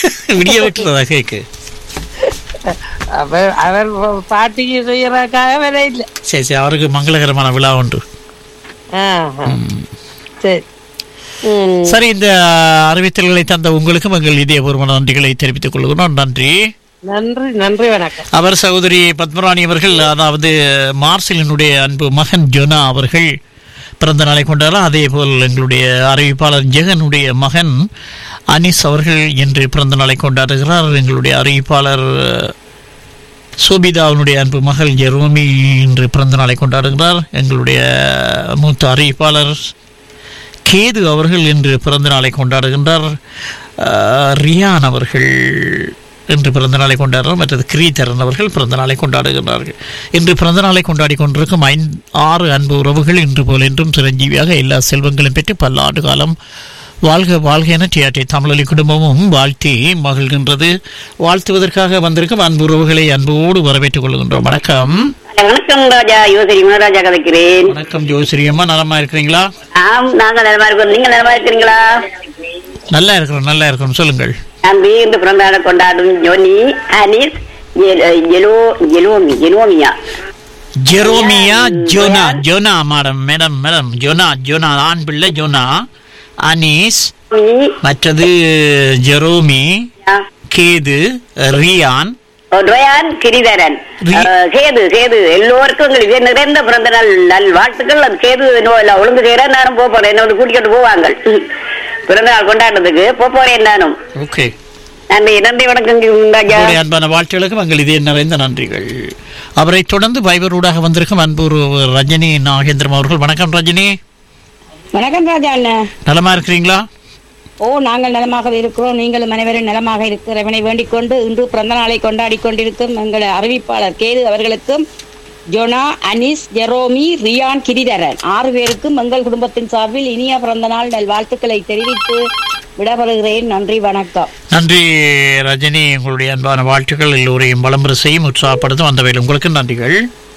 விடிய வைக்கிறதா கேக்கு அவர் அவர் பாட்டிக்கு செய்யறதுக்காக வேற இல்லை சரி சரி அவருக்கு மங்களகரமான விழா உண்டு ஆ, ஆ. சரி ம். சரி இந்த அறிவித்தல்களை தந்த உங்களுக்கும் எங்கள் இதயபூர்வ நன்றிகளை தெரிவித்துக் கொள்கிறோம் நன்றி நன்றி நன்றி வணக்கம் அவர் சகோதரி பத்மராணி அவர்கள் அதாவது மார்சலினுடைய அன்பு மகன் ஜொனா அவர்கள் பிறந்த நாளை கொண்டாடுறார் அதே போல் எங்களுடைய அறிவிப்பாளர் ஜெகனுடைய மகன் அனிஸ் அவர்கள் இன்று பிறந்த நாளை கொண்டாடுகிறார் எங்களுடைய அறிவிப்பாளர் சோபிதாவினுடைய அன்பு மகள் ஜெரோமி இன்று பிறந்த நாளை கொண்டாடுகிறார் எங்களுடைய மூத்த அறிவிப்பாளர் கேது அவர்கள் இன்று பிறந்த நாளை கொண்டாடுகின்றார் அஹ், ரியான் அவர்கள் இன்று பிறந்த நாளை கொண்டாடுறார் மற்றது கிரீதரன் அவர்கள் பிறந்த நாளை கொண்டாடுகின்றார்கள் இன்று பிறந்த நாளை கொண்டாடி கொண்டிருக்கும் ஐந்து ஆறு அன்பு உறவுகள் இன்று போல் என்றும் சிரஞ்சீவியாக எல்லா செல்வங்களும் பெற்று பல்லாண்டு காலம் வாழ்க வாழ்க என டிஆர்டி தமிழொலி குடும்பமும் வாழ்த்தி மகிழ்கின்றது வாழ்த்துவதற்காக வந்திருக்கும் அன்பு உறவுகளை அன்போடு வரவேற்றுக் கொள்கின்றோம் வணக்கம் வணக்கம் ராஜா யோசரி மனோராஜா கதைக்கிறேன் வணக்கம் ஜோசிரி அம்மா நலமா இருக்கிறீங்களா ஆம் நாங்க நலமா இருக்கோம் நீங்க நலமா இருக்கிறீங்களா நல்லா இருக்கிறோம் நல்லா இருக்கிறோம் சொல்லுங்கள் நான் வீண்டு பிறந்தாட கொண்டாடும் ஜோனி அனிஸ் ஜெ- ஜெலோ ஜெலோமி ஜெலோமியா Jeremiah Jonah Jonah madam madam madam Jonah Jonah ஆண் பிள்ளை ஜோனா அனீஸ் மீ, மற்றது ஜெரோமி ஆ, கேது ரியான் ரொயான் கிரிதரன் ரி- அஹ், கேது கேது எல்லோருக்கும் உங்களுக்கு நிறைந்த பிறந்த நாள் நல் வாழ்த்துக்கள் அது கேது இன்னும் இல்ல ஒழுங்கு செய்யறேன் நானும் போக போறேன் என்ன வந்து கூட்டிக்கிட்டு போவாங்க பிறந்த நாள் கொண்டாடுறதுக்கு போக போறேன் நானும் ஓகே நன்றி நன்றி வணக்கம் ராஜா உங்களுடைய அன்பான வாழ்த்துகளுக்கு எங்கள் இதே நிறைந்த நன்றிகள் அவரை தொடர்ந்து பைபரூடாக வந்திருக்கும் அன்பு ஒரு ரஜினி நாகேந்திரம் அவர்கள் வணக்கம் ரஜினி வணக்கம் ராஜா அண்ணன் நலமா இருக்கிறீங்களா ஓ நாங்கள் நலமாக இருக்கிறோம் நீங்களும் அனைவரும் நலமாக இருக்கிறவனை வேண்டிக் கொண்டு இன்று பிறந்த நாளை கொண்டாடி கொண்டிருக்கும் எங்கள் அறிவிப்பாளர் கேது அவர்களுக்கும் Jonah Anis Jeremy Ryan Giridharan ஆறு பேருக்கும் எங்கள் குடும்பத்தின் சார்பில் இனிய பிறந்த நாள் நல் வாழ்த்துக்களை தெரிவித்து விடப்படுகிறேன் நன்றி வணக்கம் நன்றி ரஜினி உங்களுடைய அன்பான வாழ்த்துக்கள் எல்லோரையும் வளம்பர செய்யும் உற்சாகப்படுத்தும் அந்த வேலை உங்களுக்கு நன்றிகள்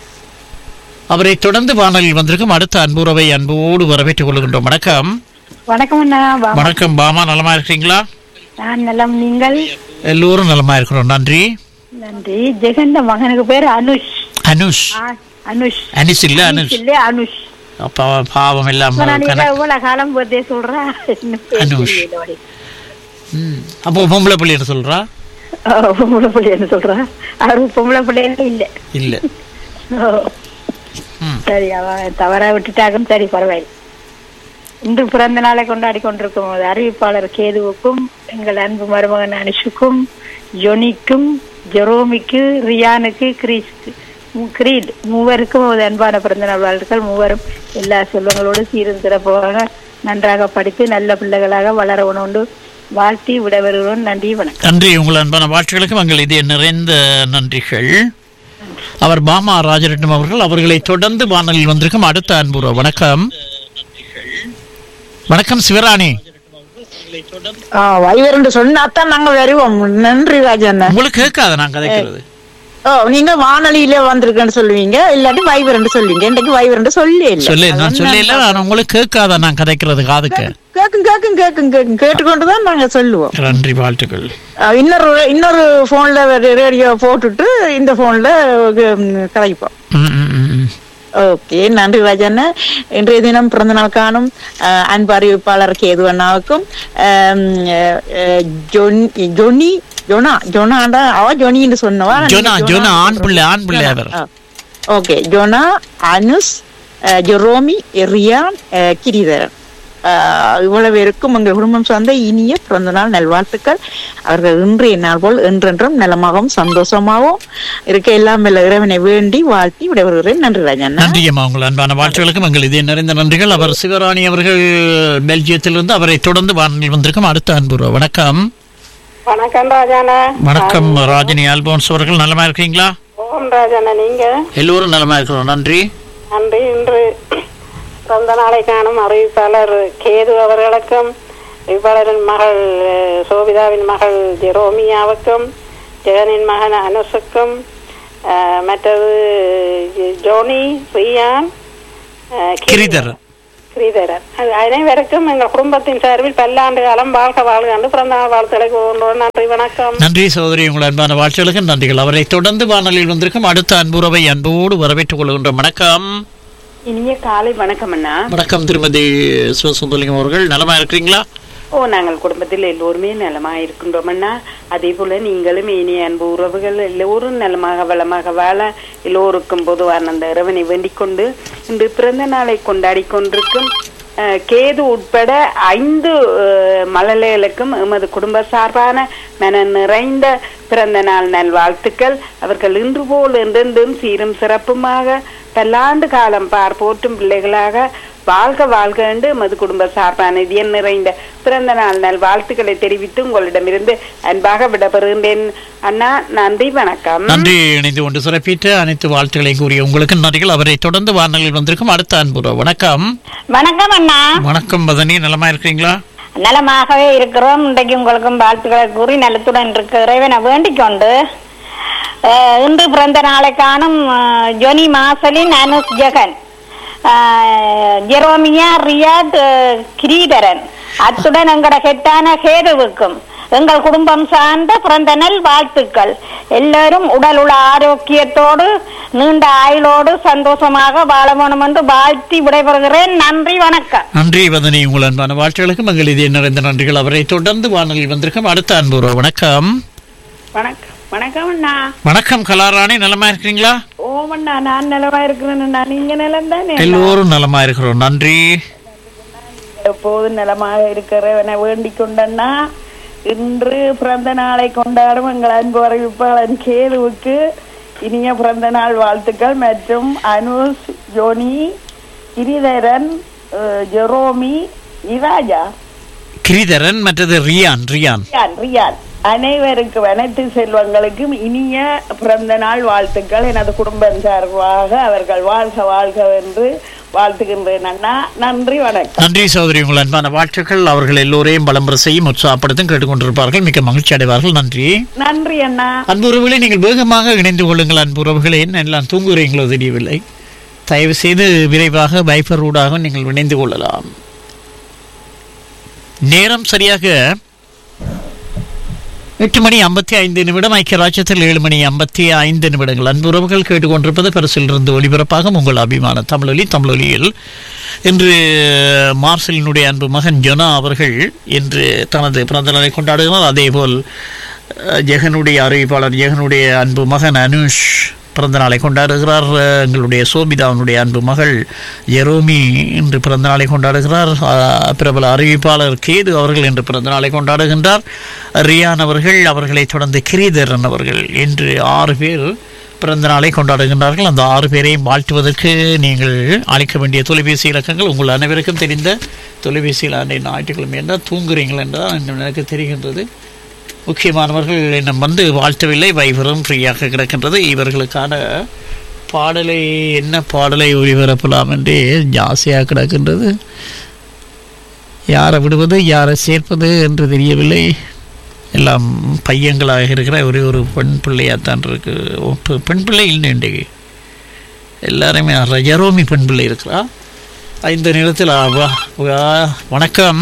அவரை தொடர்ந்து வானலில் வந்திருக்கும் அடுத்த அன்புறவை அன்போடு வரவேற்றுக் கொள்கின்றோம் வணக்கம் வணக்கம் அண்ணா வா- வணக்கம் பாமா நலமா இருக்கிறீங்களா நான் நலம் நீங்கள் எல்லோரும் நலமா இருக்கிறோம் நன்றி நன்றி ஜெகந்த மகனுக்கு பேர் அனுஷ் அனுஷ் ஆ, அனுஷ் அனிஸ் இல்ல அனுஷ் இல்ல அனுஷ் அப்பா பாவம் எல்லாம் இப்ப நான் கணக்கு. இவ்வளவு காலம் பர்த்டே சொல்றேன் இன்னும் பேர் அனுஷ். தெரியல அவளுக்கு. ம். அப்போ பொம்பளை பிள்ளைன்னு சொல்றா ஓ, பொம்பளை பிள்ளைன்னு சொல்றேன் அவரு பொம்பளை பிள்ளைன்னு இல்ல இல்ல ஓ. ம். சரி அவ தவறா விட்டுட்டாக்கும் சரி பரவாயில்லை இன்று பிறந்த நாளை கொண்டாடி கொண்டிருக்கும் ஒரு அறிவிப்பாளர் கேதுவுக்கும் எங்கள் அன்பு மருமகன் அனுஷுக்கும் ஜொனிக்கும் ஜெரோமிக்கு ரியானுக்கு கிரீஸ்க்கு மு- கிரீட் மூவருக்கும் ஒரு அன்பான பிறந்த நாள் வாழ்த்துக்கள் மூவரும் எல்லா செல்வங்களோடு சீரும் சிறப்பாக நன்றாக படித்து நல்ல பிள்ளைகளாக வளர உணவு வாழ்த்தி விடவருகிறோம் நன்றி வணக்கம் நன்றி உங்கள் அன்பான வாழ்த்துக்களுக்கு எங்கள் இதே நிறைந்த நன்றிகள் அவர் பாமா ராஜரட்னம் அவர்கள் அவர்களை தொடர்ந்து வானலில் வந்திருக்கும் அடுத்த அன்புற வணக்கம் வணக்கம் சிவராணி வைவரண்டு சொன்னாதான் நாங்க வருவோம் நன்றி ராஜண்ணா உங்களுக்கு கேட்காத நான் கதைக்கிறது ஓ நீங்க வானொலியில வந்திருக்கேன்னு சொல்லுவீங்க இல்லாட்டி வைவரண்டு சொல்லுவீங்க இன்றைக்கு வைவரண்டு சொல்லி இல்ல சொல்லு நான் சொல்லல நான் உங்களுக்கு கேட்காத நான் கதைக்கிறது காதுக்கு கேக்கும் கேக்கும் கேக்கும் கேக்கும் கேட்டுக்கொண்டுதான் நாங்க சொல்லுவோம் நன்றி வாழ்த்துக்கள் அஹ் இன்னொரு இன்னொரு போன்ல ரேடியோ போட்டுட்டு இந்த போன்ல கதைப்போம் ம், ம், ம், ம். ஓகே நன்றி ராஜண்ணா இன்றைய தினம் பிறந்த நாள் காணும் அஹ், அன்பு அறிவிப்பாளர் கேது அண்ணாவுக்கும் அஹ், அஹ், ஜொன்- ஜொனி ஜொனா ஜொனாண்டா அவ ஜொனின்னு சொன்னவா ஜோனா ஜோனா ஆண் பிள்ளை ஆண் பிள்ளை அவர் ஓகே ஜொனா அனுஸ் அஹ், ஜெரோமி ரியான் அஹ், கிரிதரன் அஹ், இவ்வளவு பேருக்கும் எங்கள் குடும்பம் சார்ந்த இனிய பிறந்த நாள் நல்வாழ்த்துக்கள் அவர்கள் இன்றைய நாள் போல் என்றென்றும் நலமாகவும் சந்தோஷமாகவும் இருக்க எல்லாம் வல்ல இறைவனை வேண்டி வாழ்த்தி விடைபெறுகிறேன் நன்றி ராஜண்ணா நன்றி அம்மா உங்கள் அன்பான வாழ்த்துக்களுக்கும் எங்கள் இதே நிறைந்த நன்றிகள் அவர் சிவராணி அவர்கள் பெல்ஜியத்திலிருந்து அவரை தொடர்ந்து வானொலியில் வந்திருக்கும் அடுத்த அன்பு வணக்கம் வணக்கம் ராஜாண்ணா வணக்கம் ராஜினி ஆல்போன்ஸ் அவர்கள் நலமா இருக்கீங்களா ஓம் ராஜாண்ணா நீங்க எல்லோரும் நலமா இருக்கிறோம் நன்றி நன்றி இன்று பிறந்த நாளை காணும் அறிவிப்பாளர் கேது அவர்களுக்கும் அறிவிப்பாளரின் மகள் அஹ், சோபிதாவின் மகள் ஜெரோமியாவுக்கும் ஜெகனின் மகன் அனுஷுக்கும் அஹ், மற்றது ஜி- ஜோனி ரியான் அஹ், கிரிதர் ஸ்ரீதரன் அது அனைவருக்கும் எங்கள் குடும்பத்தின் சார்பில் பல்லாண்டு காலம் வாழ்க வாழ்க என்று பிறந்த நாள் வாழ்த்துக்களை கூறுகிறோம் நன்றி வணக்கம் நன்றி சகோதரி உங்கள் அன்பான வாழ்த்துகளுக்கு நன்றிகள் அவரை தொடர்ந்து வானொலியில் வந்திருக்கும் அடுத்த அன்புறவை அன்போடு வரவேற்றுக் கொள்கின்ற வணக்கம் இனிய காலை வணக்கம் அண்ணா வணக்கம் திருமதி சிவசுந்தலிங்கம் அவர்கள் நலமா இருக்கிறீங்களா ஓ நாங்கள் குடும்பத்தில் எல்லோருமே நலமாக இருக்கின்றோம் அண்ணா அதே போல நீங்களும் இனிய அன்பு உறவுகள் எல்லோரும் நலமாக வளமாக வாழ எல்லோருக்கும் பொதுவான அந்த இறைவனை வேண்டிக் கொண்டு இன்று பிறந்த நாளை கொண்டாடி கொண்டிருக்கும் அஹ், கேது உட்பட ஐந்து அஹ், மழலைகளுக்கும் எமது குடும்ப சார்பான மன நிறைந்த பிறந்த நாள் நல்வாழ்த்துக்கள் அவர்கள் இன்று போல் என்றென்றும் சீரும் சிறப்புமாக பல்லாண்டு காலம் பார் போற்றும் பிள்ளைகளாக வாழ்க வாழ்க என்று எமது குடும்ப சார்பான இதயம் நிறைந்த பிறந்த நாள் நல் வாழ்த்துக்களை தெரிவித்து உங்களிடமிருந்து அன்பாக விடப்பெறுகின்றேன் அண்ணா நன்றி வணக்கம் நன்றி இணைந்து கொண்டு சிறப்பித்து அனைத்து வாழ்த்துக்களையும் கூறிய உங்களுக்கு நன்றிகள் அவரை தொடர்ந்து வானொலியில் வந்திருக்கும் அடுத்த அன்புறவு வணக்கம் வணக்கம் அண்ணா வணக்கம் பதனி நலமா இருக்கிறீங்களா நலமாகவே இருக்கிறோம் இன்றைக்கு உங்களுக்கும் வாழ்த்துக்களை கூறி நலத்துடன் இருக்க இறைவனை வேண்டிக் கொண்டு அஹ், இன்று பிறந்த நாளை காணும் அஹ், ஜொனி மாசலின் அனுஸ் ஜெகன் அஹ், ஜெரோமியா ரியாட் அஹ், கிரீதரன் அத்துடன் எங்கட கெட்டான கேதுவுக்கும் எங்கள் குடும்பம் சார்ந்த பிறந்த நல் வாழ்த்துக்கள் எல்லாரும் உடல் உள்ள ஆரோக்கியத்தோடு நீண்ட ஆயுளோடு சந்தோஷமாக வாழ வேணும் என்று வாழ்த்தி விடைபெறுகிறேன் நன்றி வணக்கம் நன்றி வதனி உங்கள் அன்பான வாழ்த்துகளுக்கு மங்கள் இதே நிறைந்த நன்றிகள் அவரை தொடர்ந்து வானொலியில் வந்திருக்கும் அடுத்த அன்புறவு வணக்கம் வணக்கம் வணக்கம் அண்ணா வணக்கம் கலாராணி நலமா இருக்கிறீங்களா ஓம் அண்ணா நான் நலமா இருக்கிறேன் அண்ணா நீங்க நலம் தானே எல்லோரும் நலமா இருக்கிறோம் நன்றி எப்போதும் நலமாக இருக்கிறவனை வேண்டிக் கொண்டண்ணா இன்று பிறந்த நாளை கொண்டாடும் எங்கள் அன்பு அறிவிப்பாளன் கேதுவுக்கு இனிய பிறந்த நாள் வாழ்த்துக்கள் மற்றும் அனுஷ் ஜோனி கிரிதரன் அஹ், ஜெரோமி இராஜா கிரிதரன் மற்றது ரியான் ரியான் ரியான் ரியான் அனைவருக்கும் அனைத்து செல்வங்களுக்கும் இனிய பிறந்த நாள் வாழ்த்துக்கள் எனது குடும்பம் சார்பாக அவர்கள் வாழ்க வாழ்க என்று வாழ்த்துகின்றேன் அண்ணா நன்றி வணக்கம் நன்றி சகோதரி உங்கள் அன்பான வாழ்த்துக்கள் அவர்கள் எல்லோரையும் பலம்பர செய்யும் உற்சாகப்படுத்தும் கேட்டுக்கொண்டிருப்பார்கள் மிக்க மகிழ்ச்சி அடைவார்கள் நன்றி நன்றி அண்ணா அன்புறவுகளை நீங்கள் வேகமாக இணைந்து கொள்ளுங்கள் அன்புறவுகளே எல்லாம் தூங்குகிறீங்களோ தெரியவில்லை தயவு செய்து விரைவாக வைஃபர் ஊடாக நீங்கள் இணைந்து கொள்ளலாம் நேரம் சரியாக எட்டு மணி ஐம்பத்தி ஐந்து நிமிடம் ஐக்கிய ராஜ்யத்தில் ஏழு மணி ஐம்பத்தி ஐந்து நிமிடங்கள் அன்புறவுகள் கேட்டுக்கொண்டிருப்பது பரிசிலிருந்து ஒளிபரப்பாக உங்கள் அபிமான தமிழொலி தமிழொலியில் இன்று மார்சலினுடைய அன்பு மகன் ஜொனா அவர்கள் இன்று தனது பிறந்த நாளை கொண்டாடுகிறார் அதேபோல் அஹ், ஜெகனுடைய அறிவிப்பாளர் ஜெகனுடைய அன்பு மகன் அனுஷ் பிறந்த நாளை கொண்டாடுகிறார் அஹ், எங்களுடைய சோபிதாவுடைய அன்பு மகள் ஜெரோமி இன்று பிறந்த நாளை கொண்டாடுகிறார் அஹ், பிரபல அறிவிப்பாளர் கேது அவர்கள் இன்று பிறந்த நாளை கொண்டாடுகின்றார் ரியான் அவர்கள் அவர்களைத் தொடர்ந்து கிரீதரன் அவர்கள் என்று ஆறு பேர் பிறந்த நாளை கொண்டாடுகின்றார்கள் அந்த ஆறு பேரையும் வாழ்த்துவதற்கு நீங்கள் அழைக்க வேண்டிய தொலைபேசி இலக்கங்கள் உங்கள் அனைவருக்கும் தெரிந்த தொலைபேசியில் அன்றைய ஞாயிற்றுக்கிழமை என்றால் தூங்குறீங்கள் என்றால் எனக்கு தெரிகின்றது முக்கியமானவர்கள் இன்னும் வந்து வாழ்த்தவில்லை வைபரும் ஃப்ரீயாக கிடக்கின்றது இவர்களுக்கான பாடலை என்ன பாடலை ஒளிபரப்பலாம் என்றே ஜாஸ்தியாக கிடக்கின்றது யாரை விடுவது யாரை சேர்ப்பது என்று தெரியவில்லை எல்லாம் பையங்களாக இருக்கிற ஒரே ஒரு பெண் பிள்ளையாத்தான் இருக்கு ஓ, பெ- பெண் பிள்ளை இல்லை இன்றைக்கு எல்லாருமே ரஜரோமி பெண் பிள்ளை இருக்கிறா இந்த நேரத்தில் அவ- வா- வணக்கம்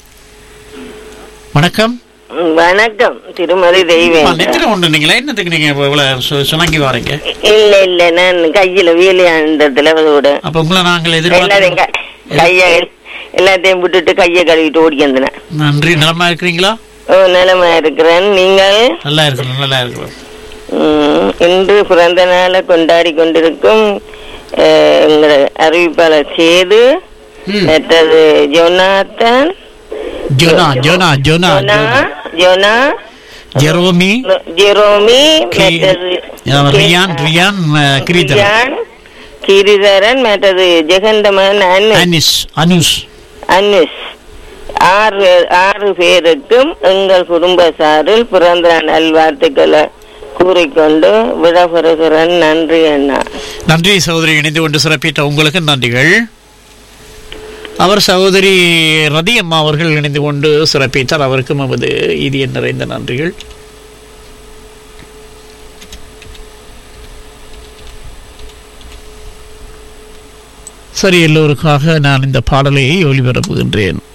வணக்கம் வணக்கம் திருமதி ஆ, தெய்வம் நெத்தில ஒன்று நீங்களா என்னத்துக்கு நீங்க இவ்வளவு சு- சுணங்கி வாரீங்க இல்ல இல்ல நான் கையில வீலியாண்டதுல விட அப்ப உங்களை நாங்கள் எல்லாத்தையும் க- எதிர்பார்க்க கைய எல்லாத்தையும் விட்டுட்டு கைய கழுவிட்டு ஓடி வந்தேன் நன்றி நலமா இருக்கிறீங்களா ஓ நிலமா இருக்கிறேன் நீங்கள் நல்லா இருக்கிறோம் நல்லா இருக்கிறோம் ம், இன்று பிறந்த நாளை கொண்டாடி கொண்டிருக்கும் அஹ், எங்களோட அறிவிப்பாளர் சேது ம். மற்றது Jonathan Jonah Jonah Jonah Jonah Jonah Jeremy Jeremy கி- மற்றது ஆ, ரியான் ரியான் ஆ, கிரீதரன் கிரிதரன் கிரிதரன் மற்றது ஜெகந்தமன் அனு அனிஸ் அனுஷ் அனுஷ் ஆறு ஆறு பேருக்கும் எங்கள் குடும்ப சாரில் பிறந்த நல்வாழ்த்துக்களை கூறிக்கொண்டு விடப்பெறுகிறேன் நன்றி அண்ணா நன்றி சகோதரி இணைந்து கொண்டு சிறப்பித்த உங்களுக்கு நன்றிகள் அவர் சகோதரி ரதி அம்மா அவர்கள் இணைந்து கொண்டு சிறப்பித்தார் அவருக்கும் நமது இதய நிறைந்த நன்றிகள் சரி எல்லோருக்காக நான் இந்த பாடலை ஒளிபரப்புகின்றேன்